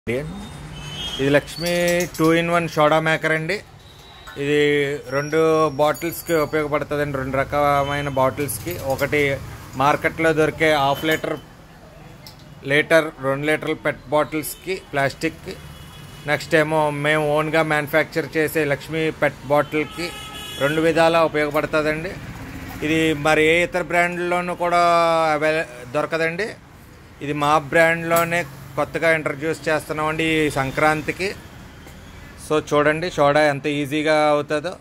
ఇది Lakshmi two in one soda maker అండి ఇది రెండు బాటిల్స్కి ఉపయోగపడుతుందండి రెండు రకమైన బాటిల్స్కి ఒకటి మార్కెట్లో దొరికే హాఫ్ లీటర్ లీటర్ రెండు లీటర్ల పెట్ బాటిల్స్కి ప్లాస్టిక్కి నెక్స్ట్ ఏమో మేము ఓన్గా మ్యానుఫ్యాక్చర్ చేసే లక్ష్మీ పెట్ బాటిల్కి రెండు విధాలా ఉపయోగపడుతుందండి ఇది మరి ఏ ఇతర బ్రాండ్లోనూ కూడా అవైల దొరకదండి ఇది మా బ్రాండ్లోనే కొత్తగా ఇంట్రడ్యూస్ చేస్తున్నామండి ఈ సంక్రాంతికి సో చూడండి సోడా ఎంత ఈజీగా అవుతుందో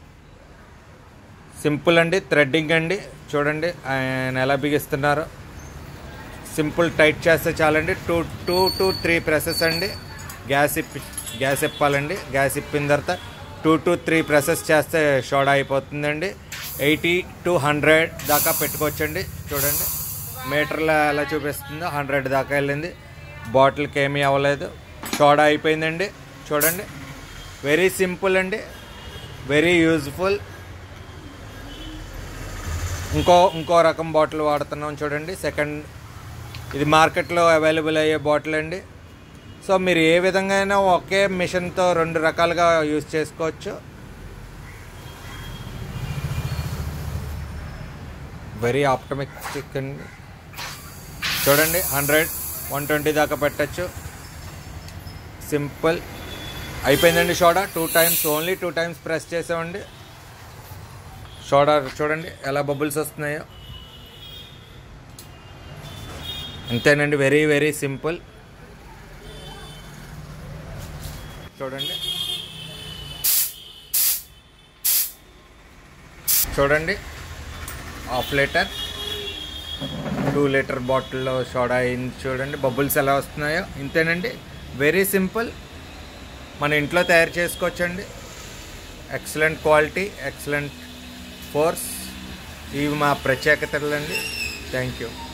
సింపుల్ అండి థ్రెడ్డింగ్ అండి చూడండి ఆయన ఎలా బిగిస్తున్నారు సింపుల్ టైట్ చేస్తే చాలండి two two to three presses అండి గ్యాస్ ఇప్పి గ్యాస్ ఇప్పాలండి గ్యాస్ ఇప్పిన తర్వాత టూ టు త్రీ ప్రెసెస్ చేస్తే సోడా అయిపోతుందండి ఎయిటీ టు హండ్రెడ్ దాకా పెట్టుకోవచ్చండి చూడండి మీటర్లో ఎలా చూపిస్తుందో హండ్రెడ్ దాకా వెళ్ళింది బాటిల్కి ఏమీ అవ్వలేదు సోడా అయిపోయిందండి చూడండి వెరీ సింపుల్ అండి వెరీ యూజ్ఫుల్ ఇంకో ఇంకో రకం బాటిల్ వాడుతున్నాం చూడండి సెకండ్ ఇది మార్కెట్లో అవైలబుల్ అయ్యే బాటిల్ అండి సో మీరు ఏ విధంగా అయినా ఒకే మిషన్తో రెండు రకాలుగా యూజ్ చేసుకోవచ్చు వెరీ ఆప్టమిస్టిక్ అండి చూడండి హండ్రెడ్ వన్ ట్వంటీ దాకా పెట్టచ్చు సింపుల్ అయిపోయిందండి soda two times only two times press చేసామండి సోడా చూడండి ఎలా బబుల్స్ వస్తున్నాయో అంతేనండి వెరీ వెరీ సింపుల్ చూడండి చూడండి హాఫ్ లీటర్ టూ లీటర్ బాటిల్లో సోడా అయింది చూడండి బబుల్స్ ఎలా వస్తున్నాయో ఇంతేనండి వెరీ సింపుల్ మన ఇంట్లో తయారు చేసుకోవచ్చండి ఎక్సలెంట్ క్వాలిటీ ఎక్సలెంట్ ఫోర్స్ ఇవి మా ప్రత్యేకతలు అండి థ్యాంక్ యూ